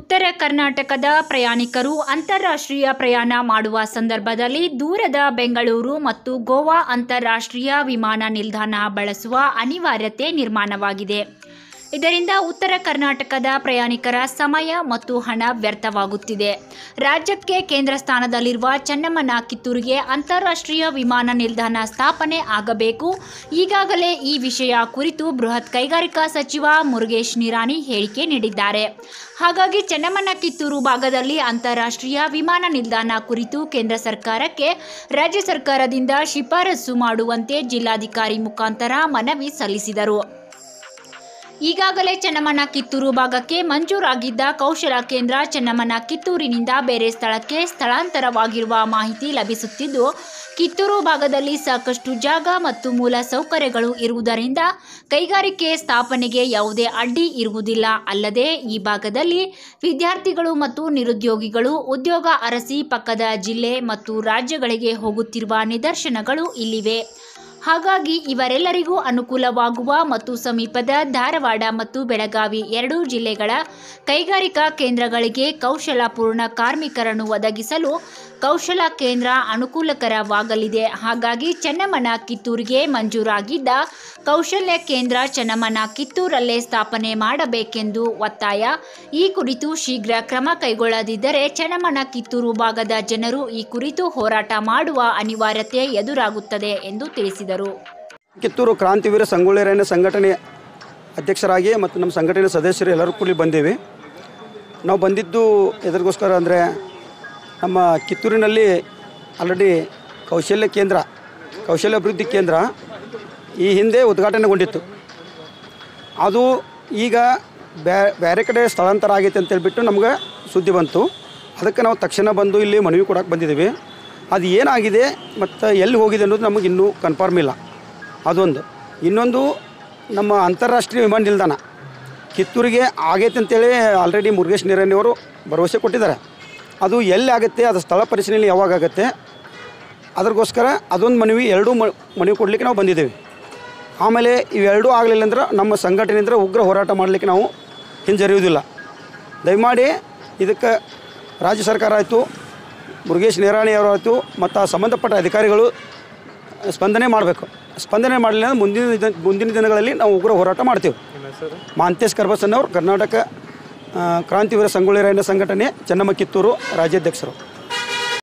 ಉತ್ತರ ಕರ್ನಾಟಕದ ಪ್ರಯಾಣಿಕರು ಅಂತಾರಾಷ್ಟ್ರೀಯ ಪ್ರಯಾಣ ಮಾಡುವ ಸಂದರ್ಭದಲ್ಲಿ ದೂರದ ಬೆಂಗಳೂರು ಮತ್ತು ಗೋವಾ ಅಂತಾರಾಷ್ಟ್ರೀಯ ವಿಮಾನ ನಿಲ್ದಾಣ ಬಳಸುವ ಅನಿವಾರ್ಯತೆ ನಿರ್ಮಾಣವಾಗಿದೆ ಇದರಿಂದ ಉತ್ತರ ಕರ್ನಾಟಕದ ಪ್ರಯಾಣಿಕರ ಸಮಯ ಮತ್ತು ಹಣ ವ್ಯರ್ಥವಾಗುತ್ತಿದೆ ರಾಜ್ಯಕ್ಕೆ ಕೇಂದ್ರ ಸ್ಥಾನದಲ್ಲಿರುವ ಚೆನ್ನಮ್ಮನ ಕಿತ್ತೂರಿಗೆ ಅಂತಾರಾಷ್ಟ್ರೀಯ ವಿಮಾನ ನಿಲ್ದಾಣ ಸ್ಥಾಪನೆ ಆಗಬೇಕು ಈಗಾಗಲೇ ಈ ವಿಷಯ ಕುರಿತು ಬೃಹತ್ ಕೈಗಾರಿಕಾ ಸಚಿವ ಮುರುಗೇಶ್ ನಿರಾಣಿ ಹೇಳಿಕೆ ನೀಡಿದ್ದಾರೆ ಹಾಗಾಗಿ ಚೆನ್ನಮ್ಮನ ಕಿತ್ತೂರು ಭಾಗದಲ್ಲಿ ಅಂತಾರಾಷ್ಟ್ರೀಯ ವಿಮಾನ ನಿಲ್ದಾಣ ಕುರಿತು ಕೇಂದ್ರ ಸರ್ಕಾರಕ್ಕೆ ರಾಜ್ಯ ಸರ್ಕಾರದಿಂದ ಶಿಫಾರಸು ಮಾಡುವಂತೆ ಜಿಲ್ಲಾಧಿಕಾರಿ ಮುಖಾಂತರ ಮನವಿ ಸಲ್ಲಿಸಿದರು ಈಗಾಗಲೇ ಚೆನ್ನಮ್ಮನ ಕಿತ್ತೂರು ಭಾಗಕ್ಕೆ ಮಂಜೂರಾಗಿದ್ದ ಕೌಶಲ ಕೇಂದ್ರ ಚೆನ್ನಮ್ಮನ ಕಿತ್ತೂರಿನಿಂದ ಬೇರೆ ಸ್ಥಳಕ್ಕೆ ಸ್ಥಳಾಂತರವಾಗಿರುವ ಮಾಹಿತಿ ಲಭಿಸುತ್ತಿದ್ದು ಕಿತ್ತೂರು ಭಾಗದಲ್ಲಿ ಸಾಕಷ್ಟು ಜಾಗ ಮತ್ತು ಮೂಲ ಸೌಕರ್ಯಗಳು ಇರುವುದರಿಂದ ಕೈಗಾರಿಕೆ ಸ್ಥಾಪನೆಗೆ ಯಾವುದೇ ಅಡ್ಡಿ ಇರುವುದಿಲ್ಲ ಅಲ್ಲದೆ ಈ ಭಾಗದಲ್ಲಿ ವಿದ್ಯಾರ್ಥಿಗಳು ಮತ್ತು ನಿರುದ್ಯೋಗಿಗಳು ಉದ್ಯೋಗ ಅರಸಿ ಪಕ್ಕದ ಜಿಲ್ಲೆ ಮತ್ತು ರಾಜ್ಯಗಳಿಗೆ ಹೋಗುತ್ತಿರುವ ನಿದರ್ಶನಗಳು ಇಲ್ಲಿವೆ ಹಾಗಾಗಿ ಇವರೆಲ್ಲರಿಗೂ ಅನುಕೂಲವಾಗುವ ಮತ್ತು ಸಮೀಪದ ಧಾರವಾಡ ಮತ್ತು ಬೆಳಗಾವಿ ಎರಡೂ ಜಿಲ್ಲೆಗಳ ಕೈಗಾರಿಕಾ ಕೇಂದ್ರಗಳಿಗೆ ಕೌಶಲಪೂರ್ಣ ಕಾರ್ಮಿಕರನ್ನು ಒದಗಿಸಲು ಕೌಶಲ ಕೇಂದ್ರ ಅನುಕೂಲಕರವಾಗಲಿದೆ ಹಾಗಾಗಿ ಚೆನ್ನಮ್ಮನ ಕಿತ್ತೂರಿಗೆ ಮಂಜೂರಾಗಿದ್ದ ಕೌಶಲ್ಯ ಕೇಂದ್ರ ಚೆನ್ನಮ್ಮನ ಕಿತ್ತೂರಲ್ಲೇ ಸ್ಥಾಪನೆ ಮಾಡಬೇಕೆಂದು ಒತ್ತಾಯ ಈ ಕುರಿತು ಶೀಘ್ರ ಕ್ರಮ ಕೈಗೊಳ್ಳದಿದ್ದರೆ ಚೆನ್ನಮ್ಮನ ಕಿತ್ತೂರು ಭಾಗದ ಜನರು ಈ ಕುರಿತು ಹೋರಾಟ ಮಾಡುವ ಅನಿವಾರ್ಯತೆ ಎದುರಾಗುತ್ತದೆ ಎಂದು ತಿಳಿಸಿದರು ಕಿತ್ತೂರು ಕ್ರಾಂತಿವೀರ ಸಂಗೊಳ್ಳಿ ಸಂಘಟನೆ ಅಧ್ಯಕ್ಷರಾಗಿ ಮತ್ತು ನಮ್ಮ ಸಂಘಟನೆ ಸದಸ್ಯರು ಎಲ್ಲರೂ ಕೂಡಿ ಬಂದೇವೆ ನಾವು ಬಂದಿದ್ದು ಎದರಿಗೋಸ್ಕರ ಅಂದರೆ ನಮ್ಮ ಕಿತ್ತೂರಿನಲ್ಲಿ ಆಲ್ರೆಡಿ ಕೌಶಲ್ಯ ಕೇಂದ್ರ ಕೌಶಲ್ಯ ಅಭಿವೃದ್ಧಿ ಕೇಂದ್ರ ಈ ಹಿಂದೆ ಉದ್ಘಾಟನೆಗೊಂಡಿತ್ತು ಅದು ಈಗ ಬ್ಯಾ- ಬೇರೆ ಕಡೆ ಸ್ಥಳಾಂತರ ಆಗೈತೆ ಅಂತ ಹೇಳ್ಬಿಟ್ಟು ನಮ್ಗೆ ಸುದ್ದಿ ಬಂತು ಅದಕ್ಕೆ ನಾವು ತಕ್ಷಣ ಬಂದು ಇಲ್ಲಿ ಮನವಿ ಕೊಡೋಕೆ ಬಂದಿದ್ದೀವಿ ಅದು ಏನಾಗಿದೆ ಮತ್ತು ಎಲ್ಲಿ ಹೋಗಿದೆ ಅನ್ನೋದು ನಮಗೆ ಇನ್ನೂ ಕನ್ಫರ್ಮ್ ಇಲ್ಲ ಅದೊಂದು ಇನ್ನೊಂದು ನಮ್ಮ ಅಂತಾರಾಷ್ಟ್ರೀಯ ವಿಮಾನ ನಿಲ್ದಾಣ ಕಿತ್ತೂರಿಗೆ ಆಗೈತೆ ಅಂತೇಳಿ ಆಲ್ರೆಡಿ ಮುರುಗೇಶ್ ನಿರಾಣಿ ಅವರು ಭರವಸೆ ಕೊಟ್ಟಿದ್ದಾರೆ ಅದು ಎಲ್ಲಿ ಆಗುತ್ತೆ ಅದು ಸ್ಥಳ ಪರಿಶೀಲನೆ ಯಾವಾಗ ಆಗುತ್ತೆ ಅದಕ್ಕೋಸ್ಕರ ಅದೊಂದು ಮನವಿ ಎರಡೂ ಮ ಮನವಿ ಕೊಡಲಿಕ್ಕೆ ನಾವು ಬಂದಿದ್ದೇವೆ ಆಮೇಲೆ ಇವೆರಡೂ ಆಗಲಿಲ್ಲ ಅಂದ್ರೆ ನಮ್ಮ ಸಂಘಟನೆಯಿಂದ ಉಗ್ರ ಹೋರಾಟ ಮಾಡಲಿಕ್ಕೆ ನಾವು ಹಿಂಜರಿಯುವುದಿಲ್ಲ ದಯಮಾಡಿ ಇದಕ್ಕೆ ರಾಜ್ಯ ಸರ್ಕಾರ ಆಯಿತು ಮುರುಗೇಶ್ ನಿರಾಣಿ ಅವರಾಯಿತು ಮತ್ತು ಆ ಸಂಬಂಧಪಟ್ಟ ಅಧಿಕಾರಿಗಳು ಸ್ಪಂದನೆ ಮಾಡಬೇಕು ಸ್ಪಂದನೆ ಮಾಡಲಿಲ್ಲ ಅಂದ್ರೆ ಮುಂದಿನ ದಿನ ಮುಂದಿನ ದಿನಗಳಲ್ಲಿ ನಾವು ಉಗ್ರ ಹೋರಾಟ ಮಾಡ್ತೀವಿ ಮಾಂತೇಶ್ ಕರ್ಬಸನ್ ಅವರು ಕರ್ನಾಟಕ ಆ, ಕ್ರಾಂತಿವೀರ ಸಂಗೊಳ್ಳಿ ರಾಯಣ್ಣ ಸಂಘಟನೆ ಚೆನ್ನಮ್ಮ ಕಿತ್ತೂರು ರಾಜ್ಯಾಧ್ಯಕ್ಷರು